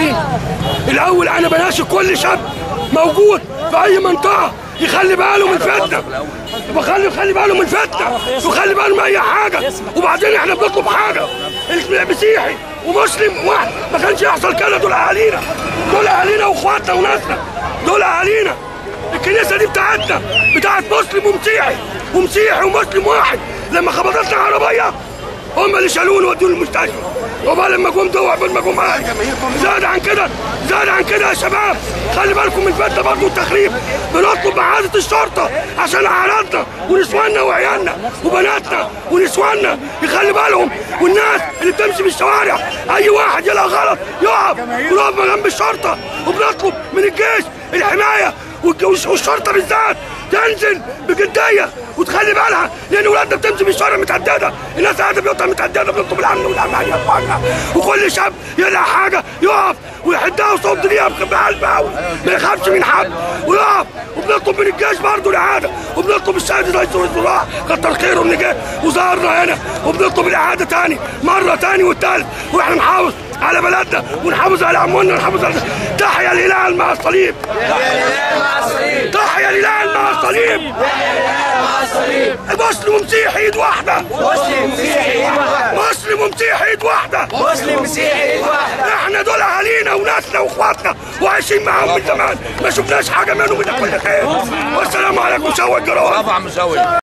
المسيحيين الاول انا بناشد كل شاب موجود في اي منطقه يخلي باله من فتنه وخلي يخلي باله من فتنه وخلي باله من اي حاجه وبعدين احنا بنطلب حاجه المسيحي ومسلم واحد ما كانش يحصل كده دول اهالينا دول اهالينا واخواتنا وناسنا دول اهالينا الكنيسه دي بتاعتنا بتاعت مسلم ومسيحي ومسيحي ومسلم واحد لما خبطتنا عربيه هم اللي شالوني ودوني المستشفى وبقى لما جم دوع ما جم قال زاد عن كده زاد عن كده يا شباب خلي بالكم من الفتنه برضه التخريب بنطلب معاده الشرطه عشان اعراضنا ونسواننا وعيالنا وبناتنا ونسواننا يخلي بالهم والناس اللي بتمشي في الشوارع اي واحد يلاقي غلط يقف ونقف جنب الشرطه وبنطلب من الجيش الحمايه والج- والشرطه بالذات تنزل بجديه وتخلي بالها لان ولادنا بتمشي في الشارع متهدده الناس قاعده بيوتها متهدده بنطلب الامن والامان يا اخوانا وكل شاب يلاقي حاجه يقف ويحدها وصوت ليها بقلب قوي ما يخافش من حد ويقف وبنطلب من الجيش برضه الاعاده وبنطلب السيد رئيس الوزراء كتر خيره ان جه وظهرنا هنا وبنطلب الاعاده تاني مره تاني والتالت واحنا نحافظ على بلدنا ونحافظ على اموالنا ونحافظ على تحيا الهلال مع الصليب تحيا الهلال مع الصليب مسلم ومسيحي ايد واحده مسلم مسيحي ايد واحده مسلم ومسيحي ايد واحده مسلم مسيحي ايد واحده احنا دول اهالينا وناسنا واخواتنا وعايشين معاهم من زمان ما شفناش حاجه منهم الا كل خير والسلام عليكم شوى الجراح طبعا مسوي